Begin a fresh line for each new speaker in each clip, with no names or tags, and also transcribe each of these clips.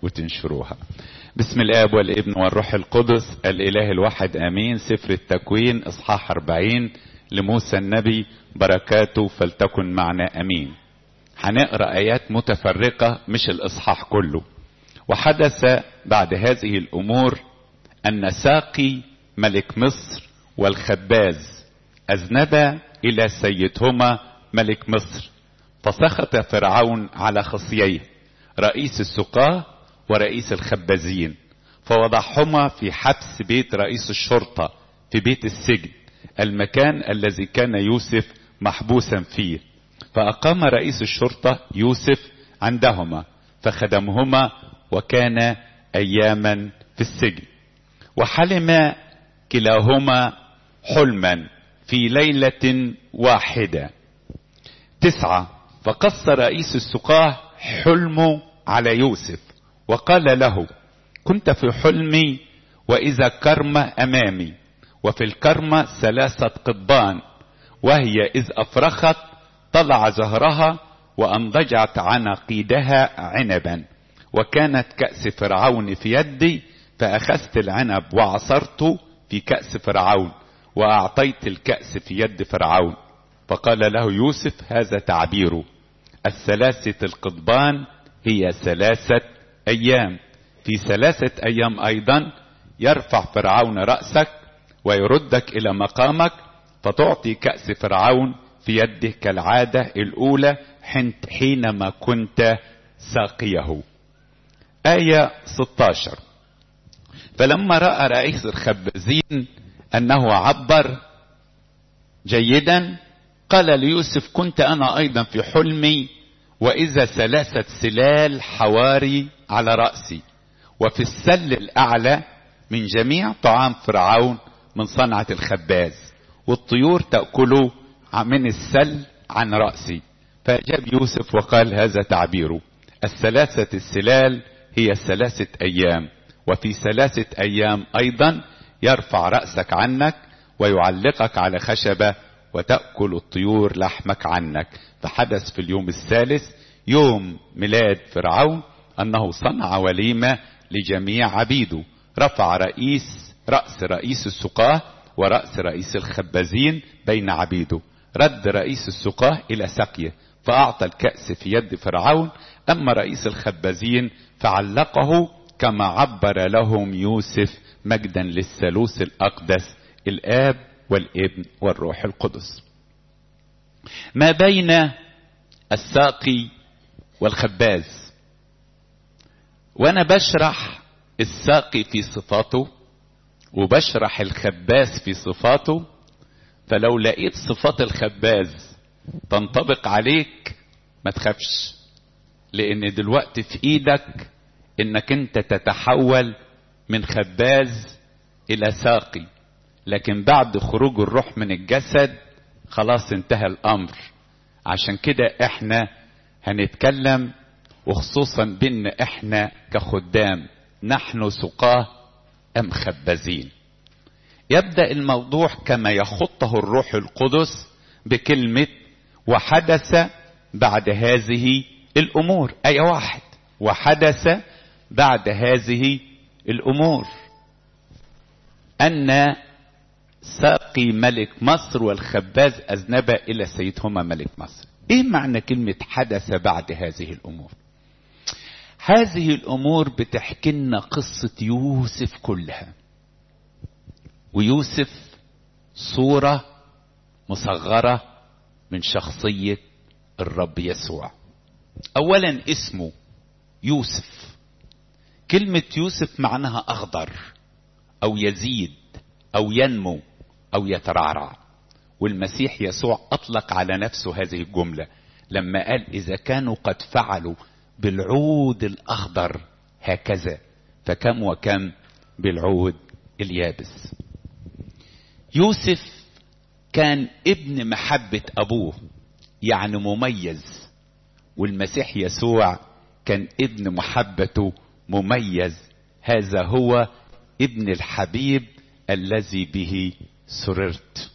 وتنشروها بسم الاب والابن والروح القدس الاله الواحد امين سفر التكوين اصحاح 40 لموسى النبي بركاته فلتكن معنا امين هنقرا ايات متفرقه مش الاصحاح كله وحدث بعد هذه الامور ان ساقي ملك مصر والخباز اذنبا الى سيدهما ملك مصر فسخط فرعون على خصييه رئيس السقاه ورئيس الخبازين فوضعهما في حبس بيت رئيس الشرطه في بيت السجن المكان الذي كان يوسف محبوسا فيه فاقام رئيس الشرطه يوسف عندهما فخدمهما وكان اياما في السجن وحلم كلاهما حلما في ليله واحده تسعه فقص رئيس السقاه حلمه على يوسف وقال له كنت في حلمي واذا كرمه امامي وفي الكرمه ثلاثه قضبان وهي اذ افرخت طلع زهرها وانضجعت عناقيدها عنبا وكانت كأس فرعون في يدي فأخذت العنب وعصرته في كأس فرعون وأعطيت الكأس في يد فرعون فقال له يوسف هذا تعبيره الثلاثة القضبان هي ثلاثة أيام في ثلاثة أيام أيضا يرفع فرعون رأسك ويردك إلى مقامك فتعطي كأس فرعون في يده كالعادة الأولى حينما كنت ساقيه آية 16 فلما رأى رئيس الخبازين أنه عبر جيدا قال ليوسف كنت أنا أيضا في حلمي وإذا ثلاثة سلال حواري على رأسي وفي السل الأعلى من جميع طعام فرعون من صنعة الخباز والطيور تأكل من السل عن رأسي فأجاب يوسف وقال هذا تعبيره الثلاثة السلال هي ثلاثة أيام وفي ثلاثة أيام أيضا يرفع رأسك عنك ويعلقك على خشبة وتأكل الطيور لحمك عنك فحدث في اليوم الثالث يوم ميلاد فرعون أنه صنع وليمة لجميع عبيده رفع رئيس رأس رئيس السقاه ورأس رئيس الخبازين بين عبيده رد رئيس السقاه إلى سقيه فأعطى الكأس في يد فرعون أما رئيس الخبازين فعلقه كما عبر لهم يوسف مجدا للثالوث الأقدس الآب والابن والروح القدس ما بين الساقي والخباز وانا بشرح الساقي في صفاته وبشرح الخباز في صفاته فلو لقيت صفات الخباز تنطبق عليك ما تخافش لان دلوقتي في ايدك انك انت تتحول من خباز الى ساقي لكن بعد خروج الروح من الجسد خلاص انتهى الامر عشان كده احنا هنتكلم وخصوصا بان احنا كخدام نحن سقاه ام خبازين يبدا الموضوع كما يخطه الروح القدس بكلمه وحدث بعد هذه الامور اي واحد وحدث بعد هذه الامور ان ساقي ملك مصر والخباز اذنب الى سيدهما ملك مصر ايه معنى كلمه حدث بعد هذه الامور هذه الامور بتحكي لنا قصه يوسف كلها ويوسف صوره مصغره من شخصيه الرب يسوع اولا اسمه يوسف كلمه يوسف معناها اخضر او يزيد او ينمو او يترعرع والمسيح يسوع اطلق على نفسه هذه الجمله لما قال اذا كانوا قد فعلوا بالعود الاخضر هكذا فكم وكم بالعود اليابس يوسف كان ابن محبه ابوه يعني مميز والمسيح يسوع كان ابن محبته مميز هذا هو ابن الحبيب الذي به سررت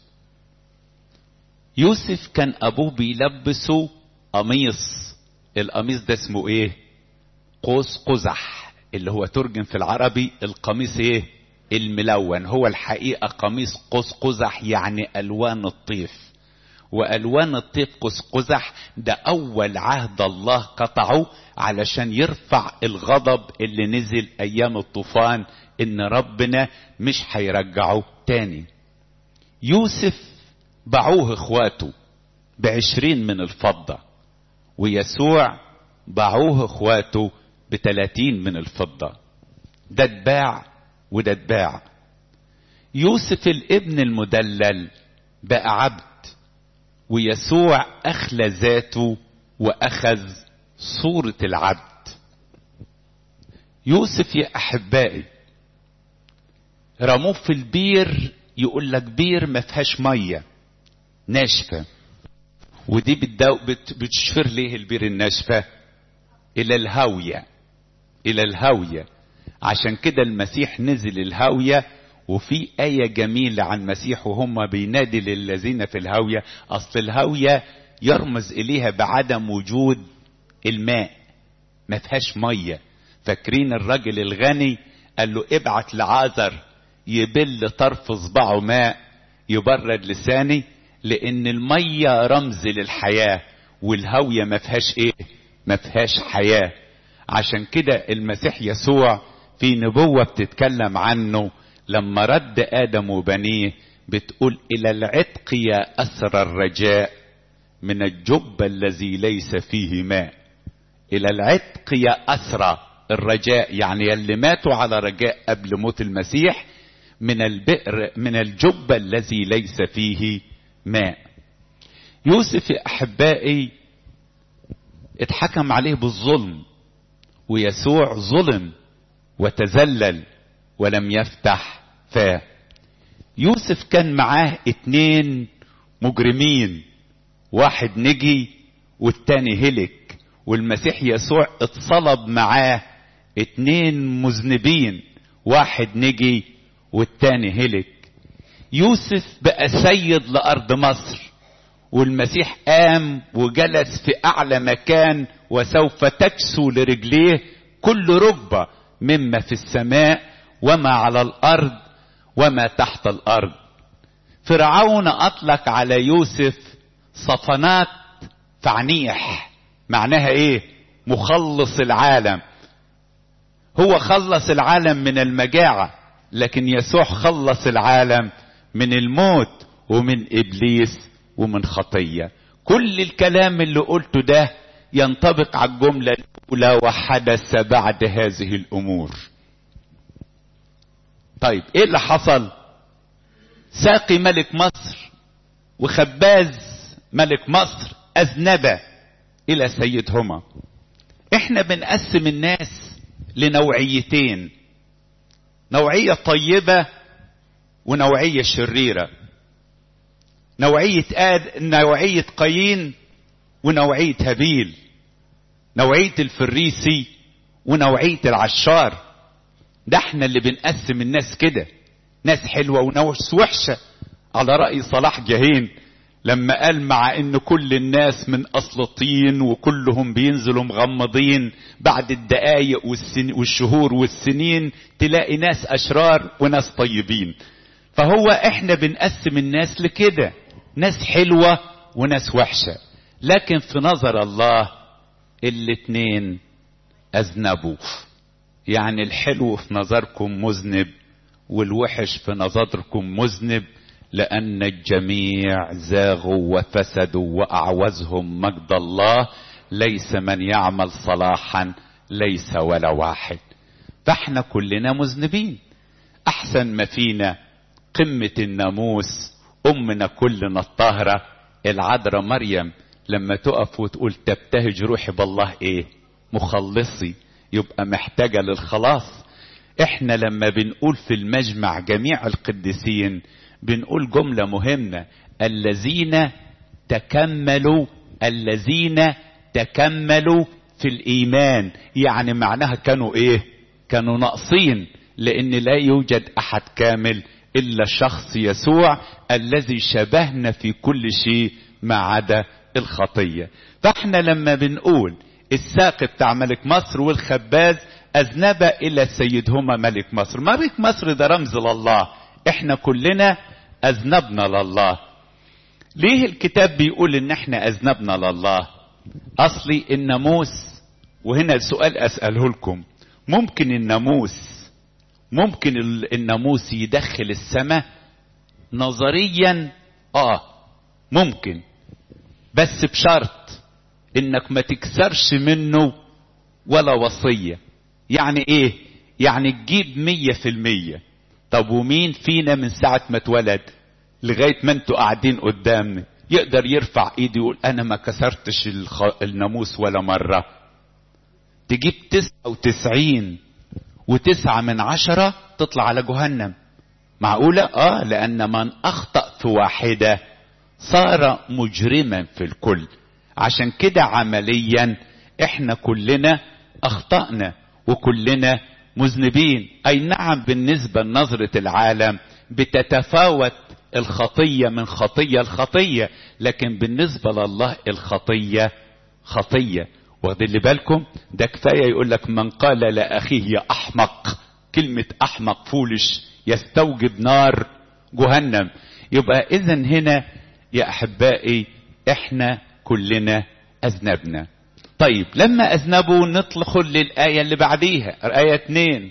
يوسف كان ابوه بيلبسه قميص القميص ده اسمه ايه قوس قزح اللي هو ترجم في العربي القميص ايه الملون هو الحقيقة قميص قوس قزح يعني ألوان الطيف وألوان الطيف قوس قزح ده أول عهد الله قطعه علشان يرفع الغضب اللي نزل أيام الطوفان إن ربنا مش هيرجعه تاني يوسف باعوه اخواته بعشرين من الفضة ويسوع باعوه اخواته بتلاتين من الفضة ده اتباع وده اتباع يوسف الابن المدلل بقى عبد ويسوع اخلى ذاته واخذ صورة العبد يوسف يا احبائي رموه في البير يقول لك بير ما فيهاش ميه ناشفه ودي بتدو بت بتشفر ليه البير الناشفه الى الهاويه الى الهاويه عشان كده المسيح نزل الهاويه وفي آية جميلة عن المسيح وهم بينادي للذين في الهاوية أصل الهاوية يرمز إليها بعدم وجود الماء ما فيهاش مية فاكرين الراجل الغني قال له ابعت لعازر يبل طرف صباعه ماء يبرد لساني لان الميه رمز للحياه والهاويه ما فيهاش ايه ما فيهاش حياه عشان كده المسيح يسوع في نبوه بتتكلم عنه لما رد ادم وبنيه بتقول الى العتق يا اسر الرجاء من الجب الذي ليس فيه ماء الى العتق يا اسرى الرجاء يعني اللي ماتوا على رجاء قبل موت المسيح من البئر من الجب الذي ليس فيه ماء يوسف يا احبائي اتحكم عليه بالظلم ويسوع ظلم وتذلل ولم يفتح فاه يوسف كان معاه اتنين مجرمين واحد نجي والتاني هلك والمسيح يسوع اتصلب معاه اتنين مذنبين واحد نجي والتاني هلك يوسف بقى سيد لأرض مصر والمسيح قام وجلس في أعلى مكان وسوف تكسو لرجليه كل ركبة مما في السماء وما على الأرض وما تحت الأرض فرعون أطلق على يوسف صفنات فعنيح معناها ايه مخلص العالم هو خلص العالم من المجاعة لكن يسوع خلص العالم من الموت ومن ابليس ومن خطية كل الكلام اللي قلته ده ينطبق على الجملة الأولى وحدث بعد هذه الأمور طيب ايه اللي حصل ساقي ملك مصر وخباز ملك مصر أذنب إلى سيدهما احنا بنقسم الناس لنوعيتين نوعية طيبة ونوعية شريرة نوعية آد نوعية قايين ونوعية هابيل نوعية الفريسي ونوعية العشار ده احنا اللي بنقسم الناس كده ناس حلوة وناس وحشة على رأي صلاح جاهين لما قال مع ان كل الناس من اصل طين وكلهم بينزلوا مغمضين بعد الدقايق والسن والشهور والسنين تلاقي ناس اشرار وناس طيبين فهو احنا بنقسم الناس لكده ناس حلوة وناس وحشة لكن في نظر الله الاتنين اذنبوا يعني الحلو في نظركم مذنب والوحش في نظركم مذنب لأن الجميع زاغوا وفسدوا وأعوزهم مجد الله ليس من يعمل صلاحا ليس ولا واحد فاحنا كلنا مذنبين أحسن ما فينا قمة الناموس أمنا كلنا الطاهرة العذراء مريم لما تقف وتقول تبتهج روحي بالله ايه مخلصي يبقى محتاجة للخلاص احنا لما بنقول في المجمع جميع القديسين بنقول جملة مهمة الذين تكملوا الذين تكملوا في الإيمان يعني معناها كانوا إيه كانوا ناقصين لأن لا يوجد أحد كامل إلا شخص يسوع الذي شبهنا في كل شيء ما عدا الخطية فاحنا لما بنقول الساق بتاع ملك مصر والخباز أذنب إلى سيدهما ملك مصر ملك مصر ده رمز لله احنا كلنا أذنبنا لله ليه الكتاب بيقول ان احنا أذنبنا لله أصلي الناموس وهنا السؤال أسأله لكم ممكن الناموس ممكن الناموس يدخل السماء نظريا اه ممكن بس بشرط انك ما تكسرش منه ولا وصية يعني ايه يعني تجيب مية في المية طب ومين فينا من ساعة ما اتولد لغاية ما انتوا قاعدين قدامنا يقدر يرفع ايده يقول انا ما كسرتش الخ... الناموس ولا مرة تجيب تسعة وتسعين وتسعة من عشرة تطلع على جهنم معقولة اه لان من اخطأ في واحدة صار مجرما في الكل عشان كده عمليا احنا كلنا اخطأنا وكلنا مذنبين اي نعم بالنسبة لنظرة العالم بتتفاوت الخطية من خطية لخطية لكن بالنسبة لله الخطية خطية واخدين اللي بالكم ده كفاية يقول لك من قال لأخيه يا أحمق كلمة أحمق فولش يستوجب نار جهنم يبقى إذا هنا يا أحبائي إحنا كلنا أذنبنا طيب لما أذنبوا ندخل للآية اللي بعديها الآية اتنين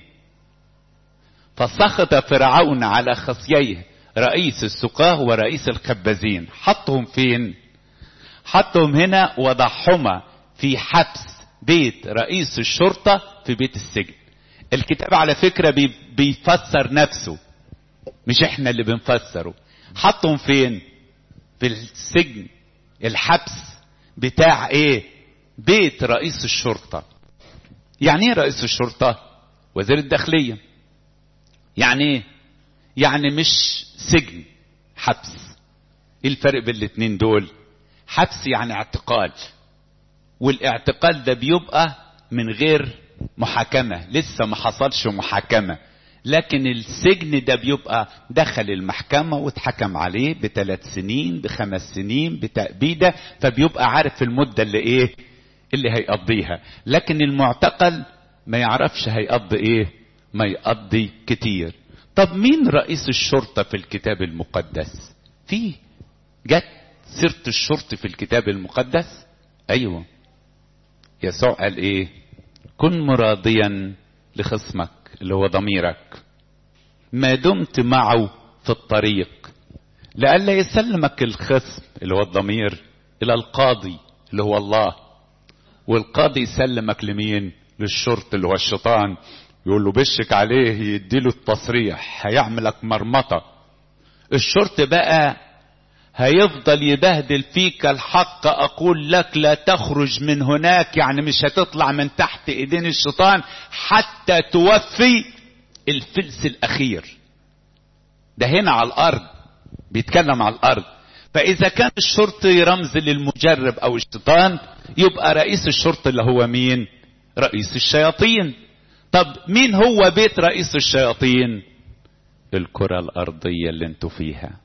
فسخط فرعون على خصييه رئيس السقاه ورئيس الخبازين حطهم فين حطهم هنا وضعهما في حبس بيت رئيس الشرطة في بيت السجن الكتاب على فكرة بي بيفسر نفسه مش احنا اللي بنفسره حطهم فين في السجن الحبس بتاع ايه بيت رئيس الشرطة يعني ايه رئيس الشرطة وزير الداخلية يعني ايه يعني مش سجن حبس ايه الفرق بين الاتنين دول حبس يعني اعتقال والاعتقال ده بيبقى من غير محاكمة لسه ما حصلش محاكمة لكن السجن ده بيبقى دخل المحكمة واتحكم عليه بثلاث سنين بخمس سنين بتأبيدة فبيبقى عارف المدة اللي ايه اللي هيقضيها لكن المعتقل ما يعرفش هيقضي ايه ما يقضي كتير طب مين رئيس الشرطة في الكتاب المقدس فيه جت سيرة الشرطة في الكتاب المقدس ايوه يسوع قال ايه كن مراضيا لخصمك اللي هو ضميرك ما دمت معه في الطريق لئلا يسلمك الخصم اللي هو الضمير الى القاضي اللي هو الله والقاضي يسلمك لمين للشرط اللي هو الشيطان يقول له بشك عليه يديله التصريح هيعملك مرمطة الشرط بقى هيفضل يبهدل فيك الحق اقول لك لا تخرج من هناك يعني مش هتطلع من تحت ايدين الشيطان حتى توفي الفلس الاخير ده هنا على الارض بيتكلم على الارض فاذا كان الشرطي رمز للمجرب او الشيطان يبقى رئيس الشرطة اللي هو مين رئيس الشياطين طب مين هو بيت رئيس الشياطين الكرة الارضية اللي انتوا فيها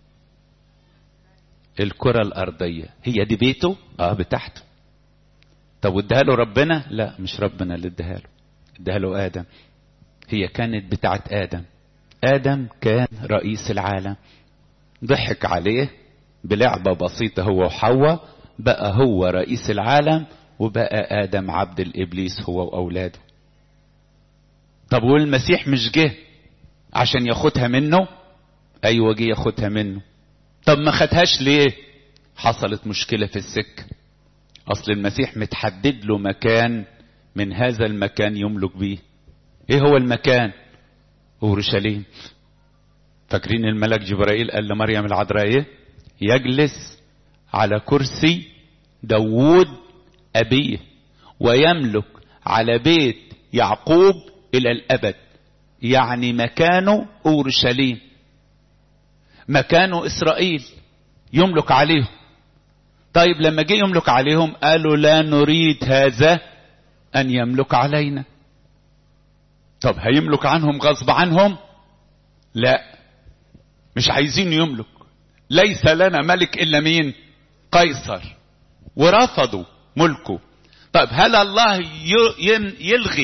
الكرة الارضية هي دي بيته اه بتاعته طب واداها له ربنا لا مش ربنا اللي اداها له اداها له ادم هي كانت بتاعت ادم ادم كان رئيس العالم ضحك عليه بلعبة بسيطة هو وحواء بقى هو رئيس العالم وبقى ادم عبد الابليس هو واولاده طب والمسيح مش جه عشان ياخدها منه ايوه جه ياخدها منه طب ما خدهاش ليه حصلت مشكلة في السكة اصل المسيح متحدد له مكان من هذا المكان يملك بيه ايه هو المكان اورشليم فاكرين الملك جبرائيل قال لمريم العذراء ايه يجلس على كرسي داوود ابيه ويملك على بيت يعقوب الى الابد يعني مكانه اورشليم مكانه اسرائيل يملك عليهم طيب لما جه يملك عليهم قالوا لا نريد هذا ان يملك علينا طب هيملك عنهم غصب عنهم لا مش عايزين يملك ليس لنا ملك الا مين قيصر ورفضوا ملكه طب هل الله يلغي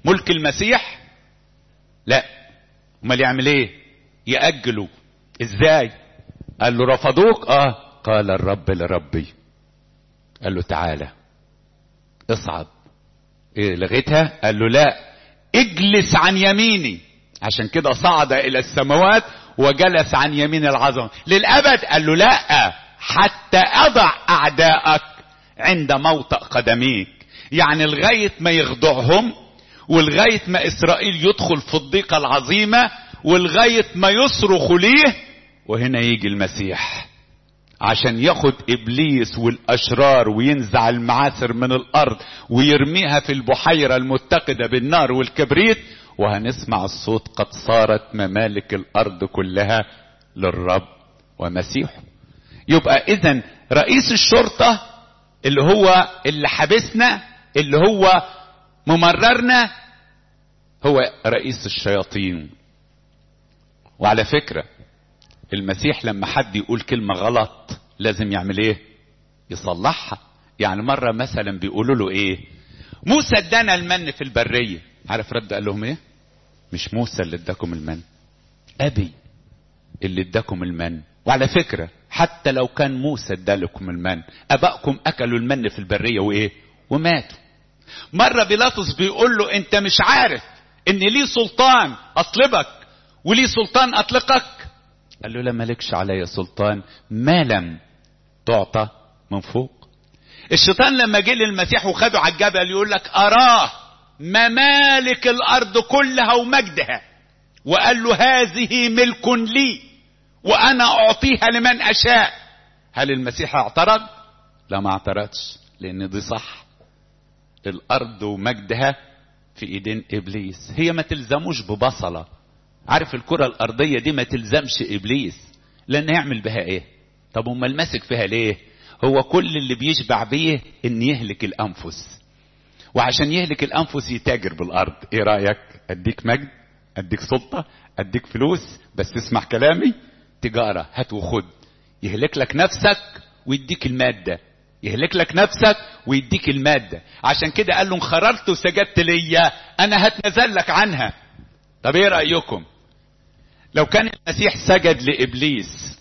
ملك المسيح لا امال يعمل ايه يأجلوا ازاي قال له رفضوك اه قال الرب لربي قال له تعالى اصعد ايه لغيتها قال له لا اجلس عن يميني عشان كده صعد الى السماوات وجلس عن يمين العظمة للابد قال له لا حتى اضع اعدائك عند موطأ قدميك يعني لغاية ما يخضعهم ولغاية ما اسرائيل يدخل في الضيقة العظيمة ولغاية ما يصرخوا ليه وهنا يجي المسيح عشان ياخد ابليس والاشرار وينزع المعاصر من الارض ويرميها في البحيرة المتقدة بالنار والكبريت وهنسمع الصوت قد صارت ممالك الارض كلها للرب ومسيحه يبقى اذا رئيس الشرطة اللي هو اللي حبسنا اللي هو ممررنا هو رئيس الشياطين وعلى فكرة المسيح لما حد يقول كلمة غلط لازم يعمل ايه يصلحها يعني مرة مثلا بيقولوا له ايه موسى ادانا المن في البرية عارف رد قال لهم ايه مش موسى اللي اداكم المن ابي اللي اداكم المن وعلى فكرة حتى لو كان موسى ادالكم المن ابائكم اكلوا المن في البرية وايه وماتوا مرة بيلاطس بيقول له انت مش عارف ان ليه سلطان اصلبك وليه سلطان اطلقك قال له لا مالكش عليا سلطان ما لم تعطى من فوق الشيطان لما جه للمسيح وخده على الجبل يقول لك اراه ممالك الارض كلها ومجدها وقال له هذه ملك لي وانا اعطيها لمن اشاء هل المسيح اعترض لا ما اعترضش لان دي صح الارض ومجدها في ايدين ابليس هي ما تلزموش ببصله عارف الكرة الارضية دي ما تلزمش ابليس لان يعمل بها ايه طب امال ماسك فيها ليه هو كل اللي بيشبع بيه ان يهلك الانفس وعشان يهلك الانفس يتاجر بالارض ايه رايك اديك مجد اديك سلطة اديك فلوس بس تسمع كلامي تجارة هات وخد يهلك لك نفسك ويديك المادة يهلك لك نفسك ويديك المادة عشان كده قال له انخررت وسجدت ليا انا هتنزل لك عنها طب ايه رأيكم لو كان المسيح سجد لابليس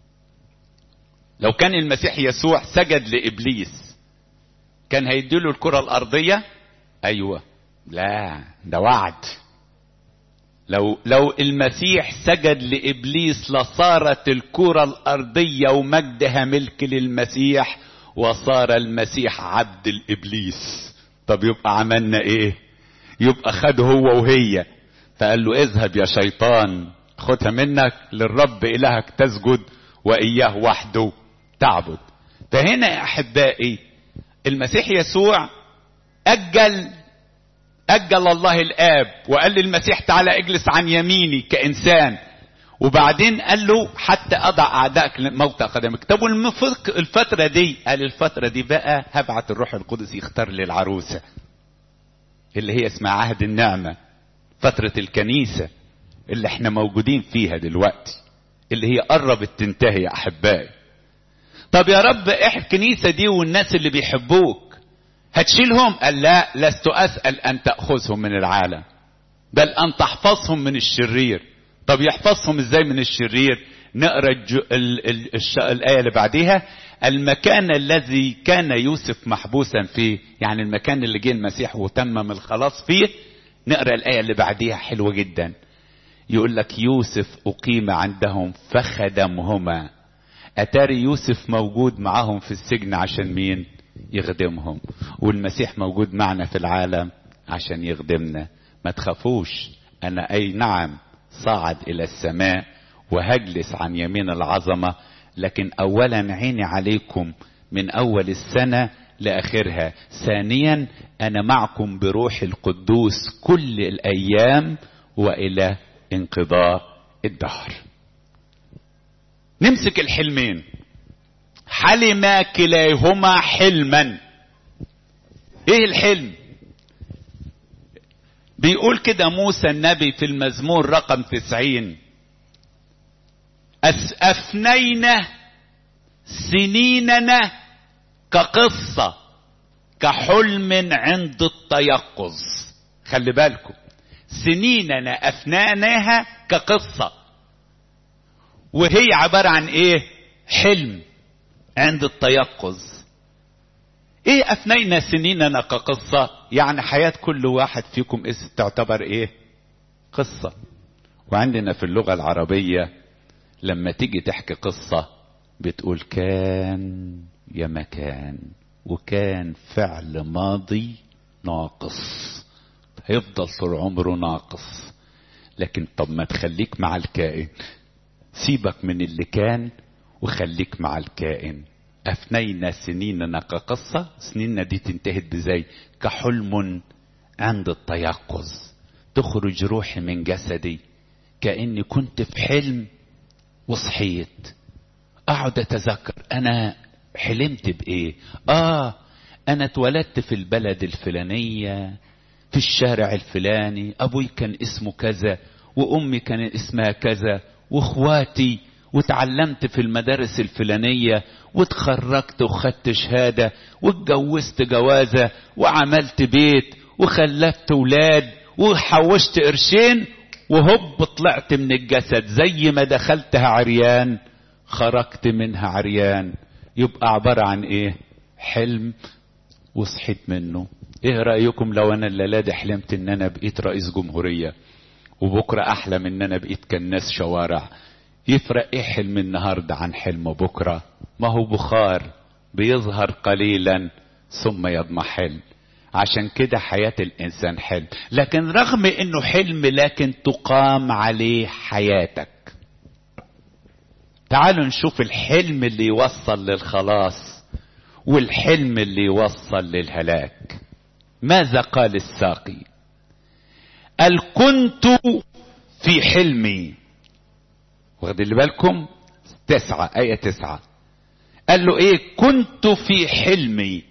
لو كان المسيح يسوع سجد لابليس كان هيديله الكرة الارضية ايوه لا ده وعد لو لو المسيح سجد لابليس لصارت الكرة الارضية ومجدها ملك للمسيح وصار المسيح عبد الابليس طب يبقى عملنا ايه يبقى خد هو وهي فقال له اذهب يا شيطان خدها منك للرب الهك تسجد واياه وحده تعبد فهنا يا احبائي المسيح يسوع اجل اجل الله الاب وقال للمسيح تعالى اجلس عن يميني كانسان وبعدين قال له حتى اضع اعدائك موطأ قدمك طب الفتره دي قال الفتره دي بقى هبعت الروح القدس يختار لي العروسه اللي هي اسمها عهد النعمه فتره الكنيسه اللي احنا موجودين فيها دلوقتي اللي هي قربت تنتهي يا احبائي طب يا رب ايه الكنيسه دي والناس اللي بيحبوك هتشيلهم قال لا لست اسال ان تاخذهم من العالم بل ان تحفظهم من الشرير طب يحفظهم ازاي من الشرير نقرا الج... ال... ال... الش... الايه اللي بعديها المكان الذي كان يوسف محبوسا فيه يعني المكان اللي جه المسيح وتمم الخلاص فيه نقرا الايه اللي بعديها حلوه جدا يقول لك يوسف اقيم عندهم فخدمهما اتاري يوسف موجود معاهم في السجن عشان مين يخدمهم والمسيح موجود معنا في العالم عشان يخدمنا ما تخافوش انا اي نعم صعد الى السماء وهجلس عن يمين العظمه لكن اولا عيني عليكم من اول السنه لاخرها ثانيا انا معكم بروح القدوس كل الايام والى انقضاء الدهر نمسك الحلمين حلم كلاهما حلما ايه الحلم بيقول كده موسى النبي في المزمور رقم تسعين أفنينا سنيننا كقصة كحلم عند التيقظ خلي بالكم سنيننا افناناها كقصة وهي عبارة عن ايه حلم عند التيقظ ايه افنينا سنيننا كقصة يعني حياة كل واحد فيكم اس تعتبر ايه قصة وعندنا في اللغة العربية لما تيجي تحكي قصة بتقول كان يا مكان وكان فعل ماضي ناقص هيفضل طول عمره ناقص لكن طب ما تخليك مع الكائن سيبك من اللي كان وخليك مع الكائن أفنينا سنيننا كقصة سنيننا دي تنتهت بزي كحلم عند التيقظ تخرج روحي من جسدي كأني كنت في حلم وصحيت أقعد أتذكر أنا حلمت بإيه آه أنا اتولدت في البلد الفلانية في الشارع الفلاني أبوي كان اسمه كذا وأمي كان اسمها كذا واخواتي وتعلمت في المدارس الفلانية وتخرجت وخدت شهادة واتجوزت جوازة وعملت بيت وخلفت ولاد وحوشت قرشين وهوب طلعت من الجسد زي ما دخلتها عريان خرجت منها عريان يبقى عبارة عن ايه حلم وصحيت منه ايه رأيكم لو انا الليلة دي حلمت ان انا بقيت رئيس جمهورية وبكرة احلم ان انا بقيت كناس شوارع يفرق ايه حلم النهاردة عن حلم بكرة ما هو بخار بيظهر قليلا ثم يضمحل عشان كده حياة الانسان حلم لكن رغم انه حلم لكن تقام عليه حياتك تعالوا نشوف الحلم اللي يوصل للخلاص والحلم اللي يوصل للهلاك ماذا قال الساقي قال كنت في حلمي واخد بالكم تسعة آية تسعة قال له ايه كنت في حلمي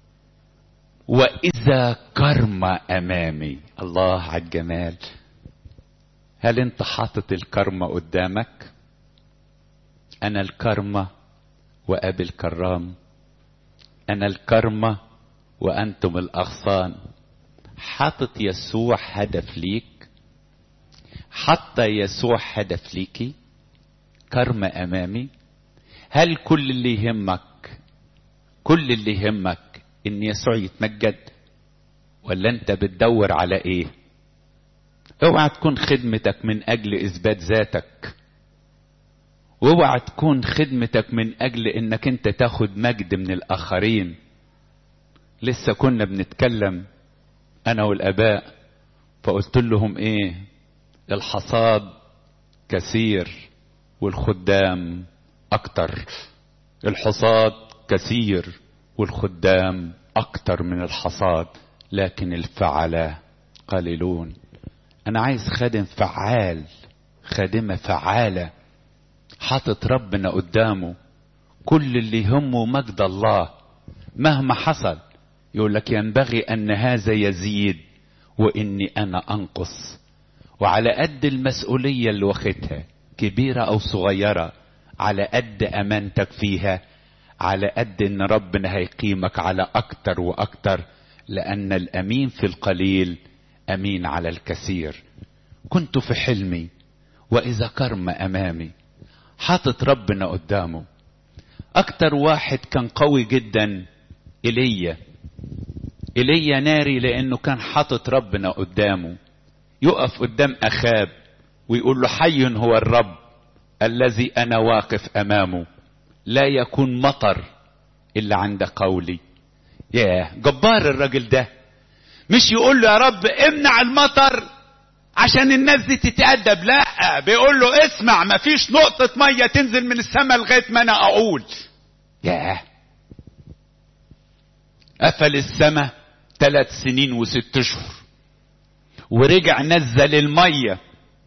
واذا كرم امامي الله على الجمال هل انت حاطط الكرمة قدامك انا الكرمة وابي الكرام انا الكرمة وانتم الاغصان حاطط يسوع هدف ليك حط يسوع هدف ليكي كرم امامي هل كل اللي يهمك كل اللي يهمك ان يسوع يتمجد ولا انت بتدور على ايه اوعى تكون خدمتك من اجل اثبات ذاتك واوعى تكون خدمتك من اجل انك انت تاخد مجد من الاخرين لسه كنا بنتكلم انا والاباء فقلت لهم ايه الحصاد كثير والخدام اكتر الحصاد كثير والخدام اكتر من الحصاد لكن الفعلة قليلون انا عايز خادم فعال خادمة فعالة حاطط ربنا قدامه كل اللي يهمه مجد الله مهما حصل يقول لك ينبغي ان هذا يزيد واني انا انقص وعلى قد المسؤولية اللي واخدها كبيرة او صغيرة على قد امانتك فيها على قد ان ربنا هيقيمك على اكتر واكتر لان الامين في القليل امين على الكثير كنت في حلمي واذا كرم امامي حاطط ربنا قدامه اكتر واحد كان قوي جدا ايليا ايليا ناري لانه كان حاطط ربنا قدامه يقف قدام اخاب ويقول له حي هو الرب الذي انا واقف امامه لا يكون مطر الا عند قولي ياه جبار الراجل ده مش يقول له يا رب امنع المطر عشان الناس دي تتأدب لا بيقول له اسمع مفيش نقطة مية تنزل من السماء لغاية ما انا اقول ياه قفل السماء ثلاث سنين وست اشهر ورجع نزل المية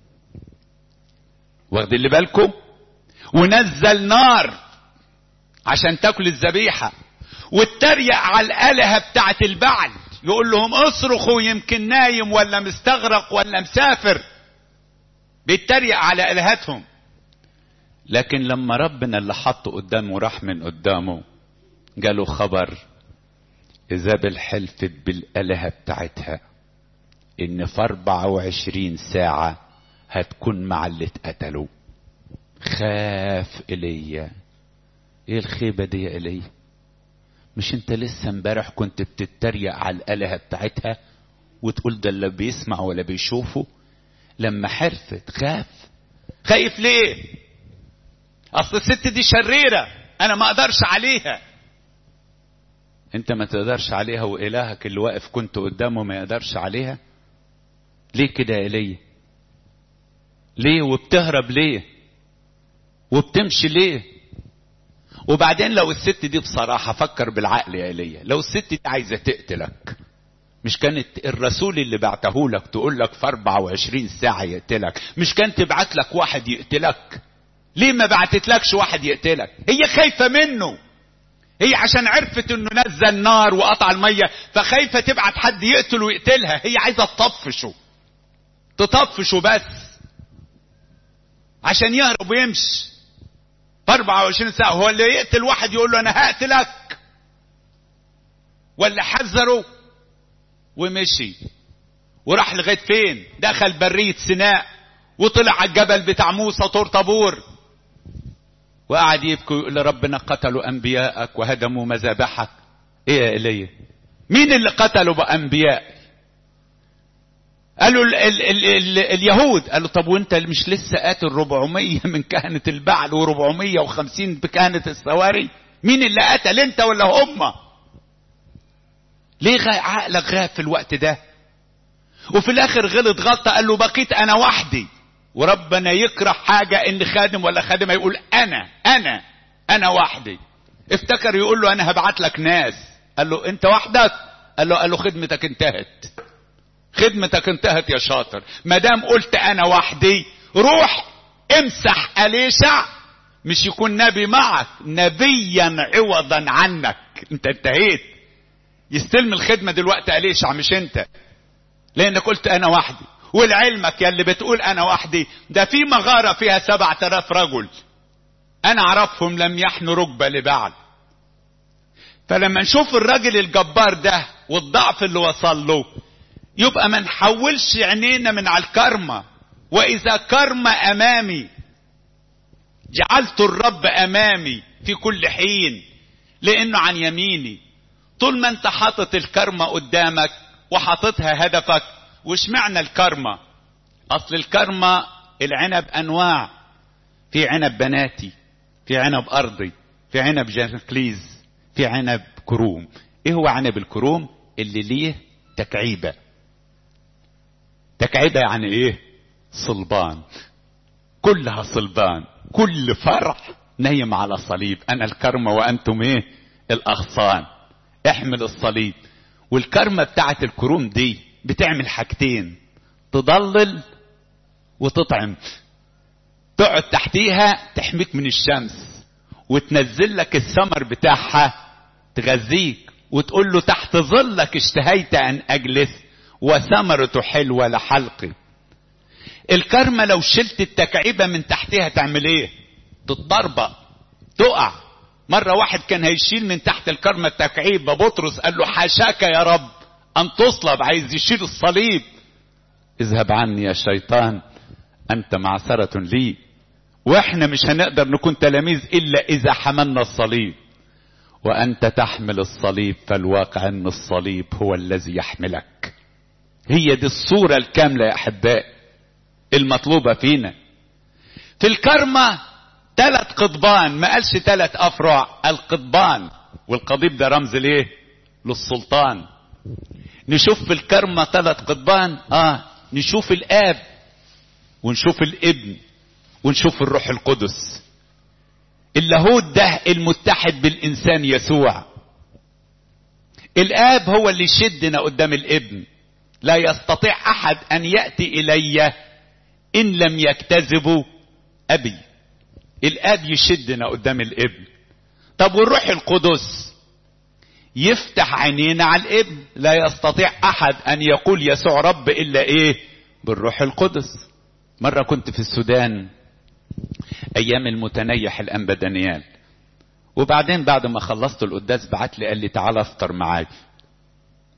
واخد اللي بالكم ونزل نار عشان تاكل الذبيحة واتريق على الآلهة بتاعت البعل يقول لهم اصرخوا يمكن نايم ولا مستغرق ولا مسافر بيتريق على آلهتهم لكن لما ربنا اللي حطه قدامه راح من قدامه جاله خبر إذا بالحلفت بالآلهة بتاعتها ان في 24 ساعة هتكون مع اللي اتقتلوا خاف ايليا ايه الخيبة دي يا ايليا مش انت لسه امبارح كنت بتتريق على الالهة بتاعتها وتقول ده اللي بيسمع ولا بيشوفه لما حرفت خاف خايف ليه اصل الست دي شريرة انا ما اقدرش عليها انت ما تقدرش عليها والهك اللي واقف كنت قدامه ما يقدرش عليها ليه كده يا ايليا ليه وبتهرب ليه وبتمشي ليه وبعدين لو الست دي بصراحة فكر بالعقل يا ايليا لو الست دي عايزة تقتلك مش كانت الرسول اللي بعته لك تقول لك في 24 ساعة يقتلك مش كان تبعت لك واحد يقتلك ليه ما بعتتلكش واحد يقتلك هي خايفة منه هي عشان عرفت انه نزل نار وقطع المية فخايفة تبعت حد يقتل ويقتلها هي عايزة تطفشه تطفشه بس عشان يهرب ويمشي في 24 ساعة هو اللي يقتل واحد يقول له انا هقتلك ولا حذره ومشي وراح لغاية فين دخل برية سيناء وطلع على الجبل بتاع موسى طور طابور وقعد يبكي ويقول لربنا قتلوا انبياءك وهدموا مذابحك ايه يا ايليا مين اللي قتلوا بانبياء قالوا ال ال ال ال اليهود قالوا طب وانت مش لسه قاتل 400 من كهنة البعل و450 بكهنة السواري مين اللي قتل انت ولا هم ليه عقلك غاب في الوقت ده وفي الاخر غلط غلطة قال له بقيت انا وحدي وربنا يكره حاجة ان خادم ولا خادمة يقول انا انا انا وحدي افتكر يقول له انا هبعت لك ناس قال له انت وحدك قال له قال له خدمتك انتهت خدمتك انتهت يا شاطر ما دام قلت انا وحدي روح امسح اليشع مش يكون نبي معك نبيا عوضا عنك انت انتهيت يستلم الخدمة دلوقتي اليشع مش انت لانك قلت انا وحدي ولعلمك يا اللي بتقول انا وحدي ده في مغارة فيها سبعة الاف رجل انا اعرفهم لم يحنوا ركبة لبعل فلما نشوف الراجل الجبار ده والضعف اللي وصل له يبقى ما نحولش عينينا من على الكرمة واذا كرمة امامي جعلت الرب امامي في كل حين لانه عن يميني طول ما انت حاطط الكرمة قدامك وحاططها هدفك وش معنى الكرمة اصل الكرمة العنب انواع في عنب بناتي في عنب ارضي في عنب جاكليز في عنب كروم ايه هو عنب الكروم اللي ليه تكعيبة تكعيبة يعني ايه صلبان كلها صلبان كل فرع نايم على صليب انا الكرمة وانتم ايه الاغصان احمل الصليب والكرمة بتاعت الكروم دي بتعمل حاجتين تضلل وتطعم تقعد تحتيها تحميك من الشمس وتنزل لك الثمر بتاعها تغذيك وتقول له تحت ظلك اشتهيت ان اجلس وثمرته حلوه لحلقي الكرمه لو شلت التكعيبه من تحتها تعمل ايه تتضربق تقع مره واحد كان هيشيل من تحت الكرمه التكعيبه بطرس قال له حاشاك يا رب ان تصلب عايز يشيل الصليب اذهب عني يا شيطان انت معثرة لي واحنا مش هنقدر نكون تلاميذ الا اذا حملنا الصليب وانت تحمل الصليب فالواقع ان الصليب هو الذي يحملك هي دي الصورة الكاملة يا احباء المطلوبة فينا في الكرمة ثلاث قضبان ما قالش ثلاث افرع القضبان والقضيب ده رمز ليه للسلطان نشوف في الكرمة ثلاث قضبان اه نشوف الاب ونشوف الابن ونشوف الروح القدس اللاهوت ده المتحد بالانسان يسوع الاب هو اللي يشدنا قدام الابن لا يستطيع احد ان ياتي الي ان لم يكتذبوا ابي الاب يشدنا قدام الابن طب والروح القدس يفتح عينينا على الابن لا يستطيع احد ان يقول يسوع رب الا ايه بالروح القدس مرة كنت في السودان ايام المتنيح الانبا دانيال وبعدين بعد ما خلصت القداس بعت لي قال لي تعالى افطر معاي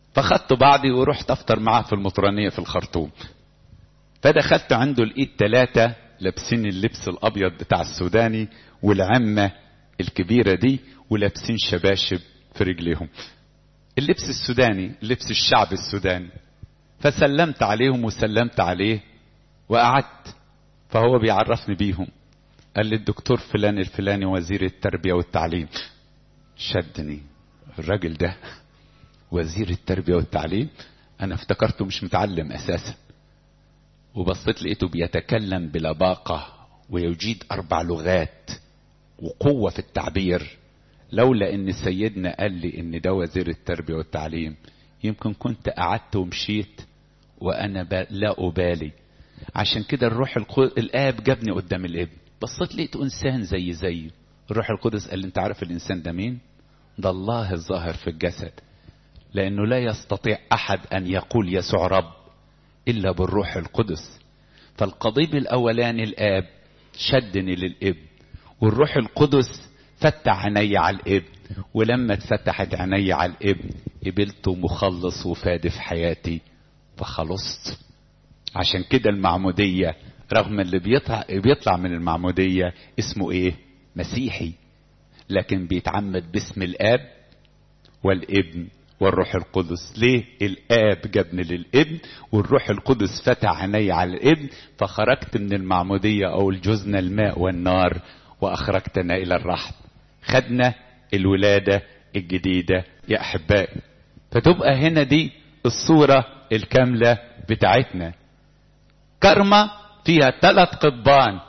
فخدت بعضي ورحت افطر معاه في المطرانية في الخرطوم فدخلت عنده لقيت ثلاثة لابسين اللبس الابيض بتاع السوداني والعمة الكبيرة دي ولابسين شباشب في رجليهم اللبس السوداني لبس الشعب السوداني فسلمت عليهم وسلمت عليه وقعدت فهو بيعرفني بيهم قال لي الدكتور فلان الفلاني وزير التربية والتعليم شدني الراجل ده وزير التربية والتعليم أنا افتكرته مش متعلم أساسا وبصيت لقيته بيتكلم بلباقة ويجيد أربع لغات وقوة في التعبير لولا ان سيدنا قال لي ان ده وزير التربية والتعليم يمكن كنت قعدت ومشيت وانا ب... لا ابالي عشان كده الروح القدس الاب جابني قدام الابن بصيت لقيت انسان زي زيه الروح القدس قال لي انت عارف الانسان ده مين ده الله الظاهر في الجسد لانه لا يستطيع احد ان يقول يسوع رب الا بالروح القدس فالقضيب الاولاني الاب شدني للابن والروح القدس فتح عيني على الابن ولما اتفتحت عيني على الابن قبلته مخلص وفادي في حياتي فخلصت عشان كده المعمودية رغم اللي بيطلع, بيطلع من المعمودية اسمه ايه مسيحي لكن بيتعمد باسم الاب والابن والروح القدس ليه الاب جابني للابن والروح القدس فتح عيني على الابن فخرجت من المعمودية او الجزن الماء والنار واخرجتنا الى الرحم خدنا الولادة الجديدة يا احبائي فتبقى هنا دي الصورة الكاملة بتاعتنا كرمة فيها ثلاث قضبان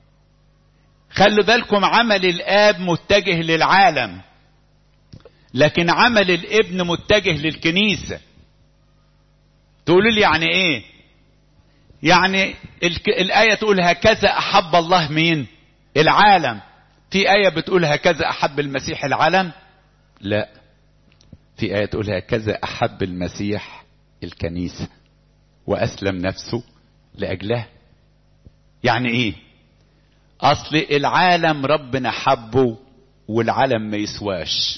خلوا بالكم عمل الاب متجه للعالم لكن عمل الابن متجه للكنيسة تقولوا لي يعني ايه يعني الآية تقول هكذا أحب الله مين العالم في آية بتقول هكذا أحب المسيح العالم لا في آية تقول هكذا أحب المسيح الكنيسة وأسلم نفسه لأجلها يعني إيه أصل العالم ربنا حبه والعالم ما يسواش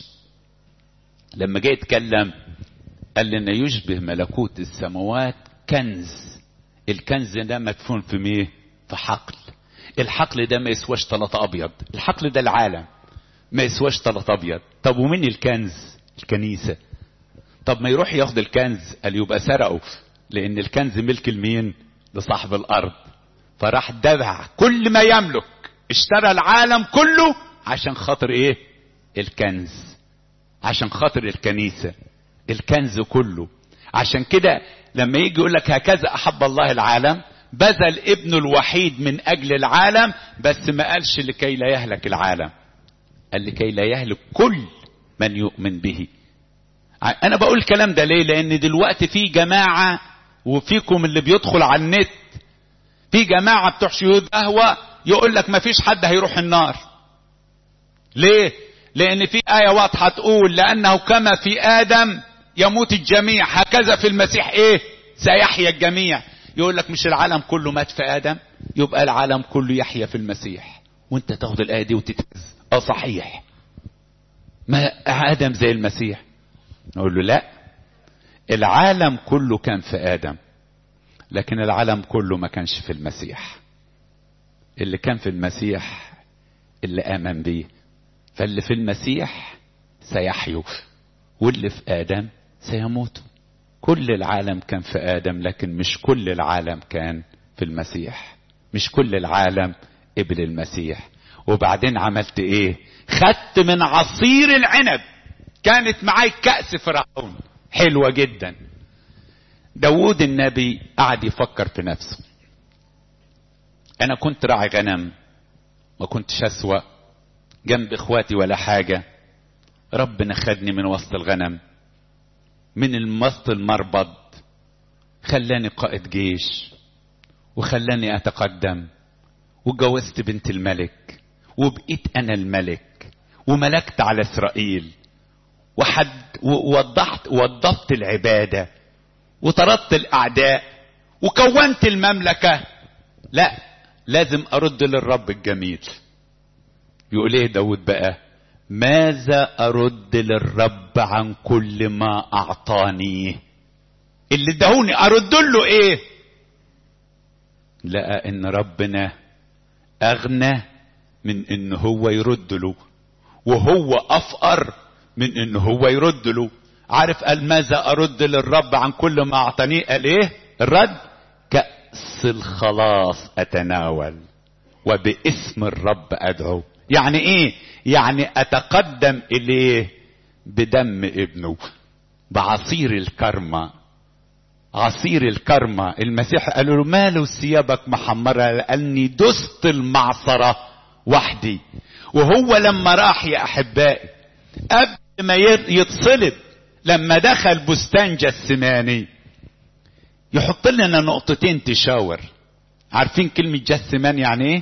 لما جاي يتكلم قال لنا يشبه ملكوت السماوات كنز الكنز ده مدفون في ميه في حقل الحقل ده ما يسواش طلط ابيض الحقل ده العالم ما يسواش طلط ابيض طب ومين الكنز الكنيسه طب ما يروح ياخد الكنز قال يبقى سرقه لان الكنز ملك المين لصاحب الارض فراح دفع كل ما يملك اشترى العالم كله عشان خاطر ايه الكنز عشان خاطر الكنيسة الكنز كله عشان كده لما يجي يقول لك هكذا احب الله العالم بذل ابنه الوحيد من اجل العالم بس ما قالش لكي لا يهلك العالم قال لكي لا يهلك كل من يؤمن به انا بقول الكلام ده ليه لان دلوقتي في جماعة وفيكم اللي بيدخل على النت في جماعة بتوع شيوخ قهوة يقول لك ما فيش حد هيروح النار ليه لان في آية واضحة تقول لانه كما في ادم يموت الجميع هكذا في المسيح ايه سيحيا الجميع يقول لك مش العالم كله مات في ادم يبقى العالم كله يحيا في المسيح وانت تاخد الايه دي وتتهز اه صحيح ما ادم زي المسيح نقول له لا العالم كله كان في ادم لكن العالم كله ما كانش في المسيح اللي كان في المسيح اللي امن بيه فاللي في المسيح سيحيوا واللي في ادم سيموتوا كل العالم كان في ادم لكن مش كل العالم كان في المسيح مش كل العالم قبل المسيح وبعدين عملت ايه خدت من عصير العنب كانت معاي كأس فرعون حلوة جدا داود النبي قعد يفكر في نفسه انا كنت راعي غنم ما كنتش اسوأ جنب اخواتي ولا حاجة ربنا خدني من وسط الغنم من وسط المربض خلاني قائد جيش وخلاني اتقدم وجوزت بنت الملك وبقيت انا الملك وملكت على اسرائيل وحد ووضحت ووظفت العباده وطردت الاعداء وكونت المملكه لا لازم ارد للرب الجميل يقول ايه داود بقى ماذا ارد للرب عن كل ما اعطاني اللي ادهوني ارد له ايه لقى ان ربنا اغنى من ان هو يرد له وهو افقر من ان هو يرد له عارف قال ماذا ارد للرب عن كل ما اعطانيه قال ايه الرد كأس الخلاص اتناول وباسم الرب ادعو يعني ايه يعني اتقدم اليه بدم ابنه بعصير الكرمة عصير الكرمة المسيح قالوا له ماله ثيابك محمرة لاني دست المعصرة وحدي وهو لما راح يا احبائي قبل ما يتصلب لما دخل بستان جسماني يحط لنا نقطتين تشاور عارفين كلمة جسمان يعني ايه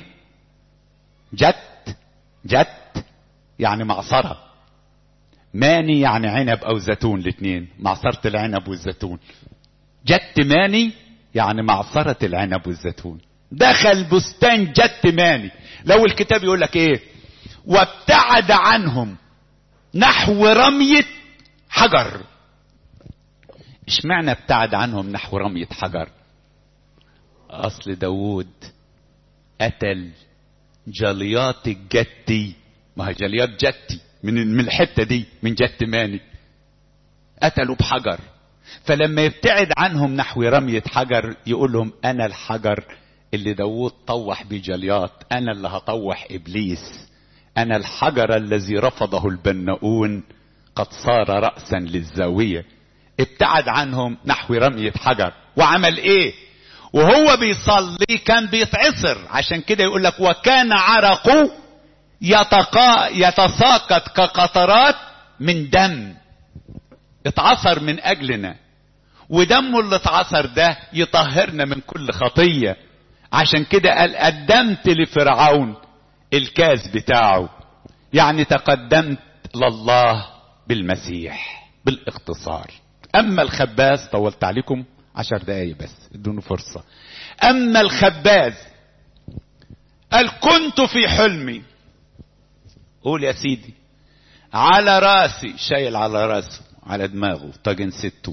جت جت يعني معصرة ماني يعني عنب او زيتون الاثنين معصرة العنب والزيتون جت ماني يعني معصرة العنب والزيتون دخل بستان جت ماني لو الكتاب يقول لك ايه وابتعد عنهم نحو رمية حجر اشمعنى ابتعد عنهم نحو رمية حجر اصل داوود قتل جليات الجتي ما هي جليات جتي من من الحته دي من جت ماني قتلوا بحجر فلما يبتعد عنهم نحو رمية حجر يقول لهم انا الحجر اللي داوود طوح بجليات انا اللي هطوح ابليس انا الحجر الذي رفضه البناؤون قد صار رأسا للزاوية ابتعد عنهم نحو رمية حجر وعمل ايه وهو بيصلي كان بيتعصر عشان كده يقول لك وكان عرقه يتقا يتساقط كقطرات من دم اتعصر من اجلنا ودمه اللي اتعصر ده يطهرنا من كل خطية عشان كده قال قدمت لفرعون الكاس بتاعه يعني تقدمت لله بالمسيح بالاختصار اما الخباز طولت عليكم عشر دقايق بس ادوني فرصة اما الخباز قال كنت في حلمي قول يا سيدي على راسي شايل على راسه على دماغه طاجن سته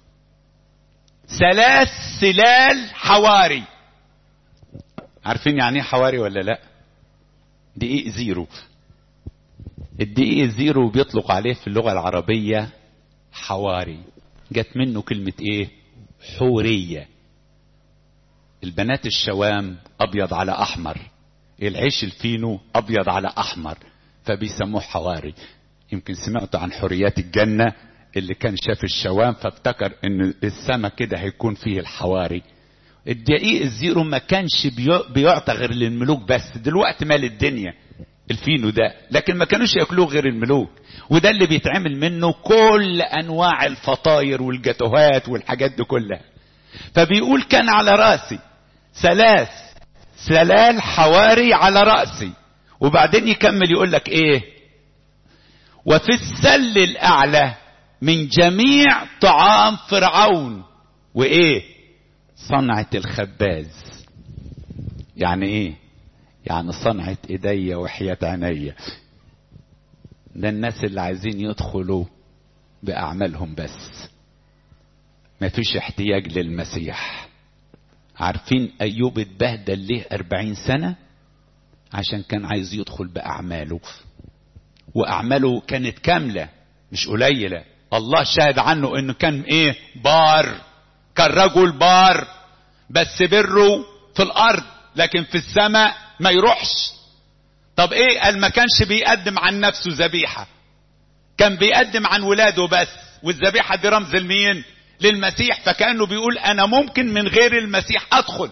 ثلاث سلال حواري عارفين يعني ايه حواري ولا لا دقيق زيرو الدقيق الزيرو بيطلق عليه في اللغة العربية حواري جت منه كلمة ايه حورية البنات الشوام ابيض على احمر العيش الفينو ابيض على احمر فبيسموه حواري يمكن سمعتوا عن حوريات الجنة اللي كان شاف الشوام فافتكر ان السما كده هيكون فيه الحواري الدقيق الزيرو ما كانش بيعطى غير للملوك بس دلوقتي مال الدنيا الفينو ده لكن ما كانوش ياكلوه غير الملوك وده اللي بيتعمل منه كل انواع الفطاير والجاتوهات والحاجات دي كلها فبيقول كان على راسي ثلاث سلال حواري على راسي وبعدين يكمل يقول لك ايه وفي السل الاعلى من جميع طعام فرعون وايه صنعة الخباز يعني ايه يعني صنعة ايديا وحياة عينيا ده الناس اللي عايزين يدخلوا باعمالهم بس مفيش احتياج للمسيح عارفين ايوب اتبهدل ليه اربعين سنة عشان كان عايز يدخل باعماله واعماله كانت كاملة مش قليلة الله شهد عنه انه كان ايه بار كان رجل بار بس بره في الارض لكن في السماء ما يروحش طب ايه قال ما كانش بيقدم عن نفسه ذبيحة كان بيقدم عن ولاده بس والذبيحة دي رمز لمين للمسيح فكأنه بيقول انا ممكن من غير المسيح ادخل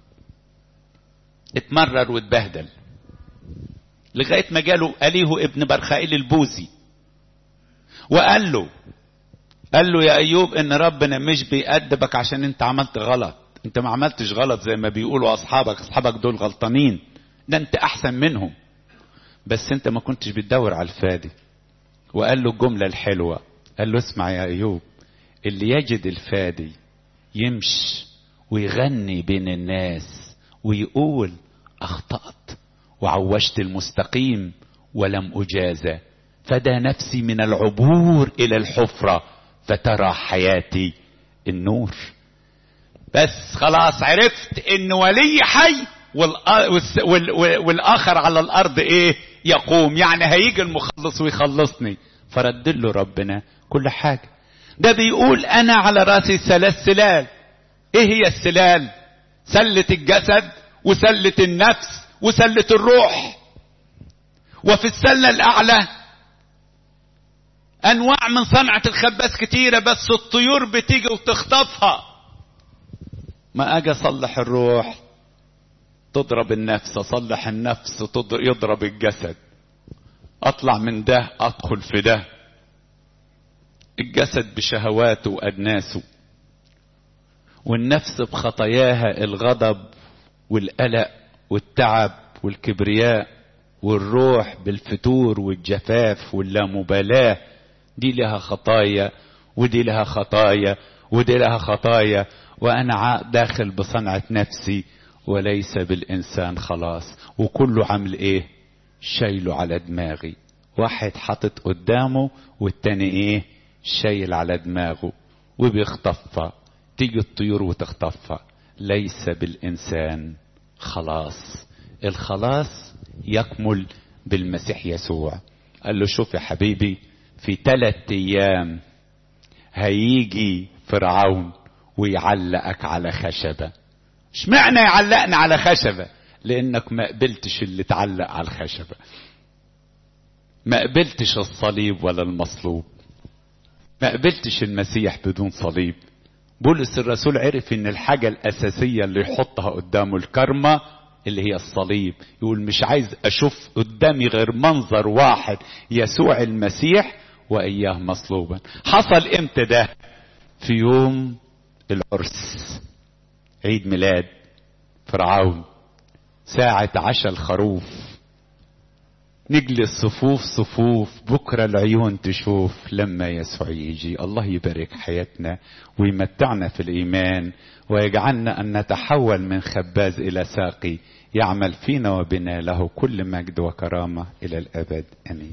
اتمرر واتبهدل لغاية ما جاله أليه ابن برخائيل البوزي وقال له قال له يا ايوب ان ربنا مش بيأدبك عشان انت عملت غلط انت ما عملتش غلط زي ما بيقولوا اصحابك اصحابك دول غلطانين ده انت احسن منهم بس انت ما كنتش بتدور على الفادي وقال له الجملة الحلوة قال له اسمع يا ايوب اللي يجد الفادي يمشي ويغني بين الناس ويقول اخطأت وعوجت المستقيم ولم اجازى فدى نفسي من العبور الى الحفرة فترى حياتي النور بس خلاص عرفت ان ولي حي والاخر على الارض ايه يقوم يعني هيجي المخلص ويخلصني فرد له ربنا كل حاجة ده بيقول انا على راسي ثلاث سلال ايه هي السلال سلة الجسد وسلة النفس وسلة الروح وفي السلة الاعلى انواع من صنعة الخباز كتيرة بس الطيور بتيجي وتخطفها ما اجي اصلح الروح تضرب النفس اصلح النفس يضرب الجسد اطلع من ده ادخل في ده الجسد بشهواته وادناسه والنفس بخطاياها الغضب والقلق والتعب والكبرياء والروح بالفتور والجفاف واللامبالاه دي لها خطايا ودي لها خطايا ودي لها خطايا وانا داخل بصنعة نفسي وليس بالانسان خلاص وكله عامل ايه شايله على دماغي واحد حاطط قدامه والتاني ايه شايل على دماغه وبيخطفها تيجي الطيور وتخطفها ليس بالانسان خلاص الخلاص يكمل بالمسيح يسوع قال له شوف يا حبيبي في ثلاث ايام هيجي فرعون ويعلقك على خشبة اشمعنى يعلقنا على خشبة لانك ما قبلتش اللي تعلق على الخشبة ما قبلتش الصليب ولا المصلوب ما قبلتش المسيح بدون صليب بولس الرسول عرف ان الحاجة الاساسية اللي يحطها قدامه الكرمة اللي هي الصليب يقول مش عايز اشوف قدامي غير منظر واحد يسوع المسيح واياه مصلوبا حصل امتى ده في يوم العرس عيد ميلاد فرعون ساعة عشاء الخروف نجلس صفوف صفوف بكرة العيون تشوف لما يسوع يجي الله يبارك حياتنا ويمتعنا في الإيمان ويجعلنا أن نتحول من خباز إلى ساقي يعمل فينا وبنا له كل مجد وكرامة إلى الأبد أمين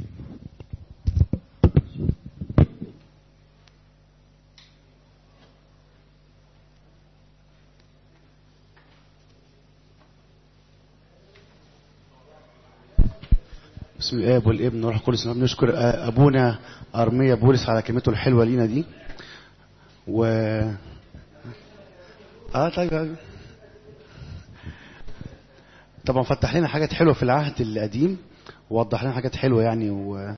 بسم الاب والابن والروح القدس بنشكر ابونا ارميا بولس على كلمته الحلوه لينا دي و اه طيب طبعا فتح لنا حاجات حلوه في العهد القديم ووضح لنا حاجات حلوه يعني و...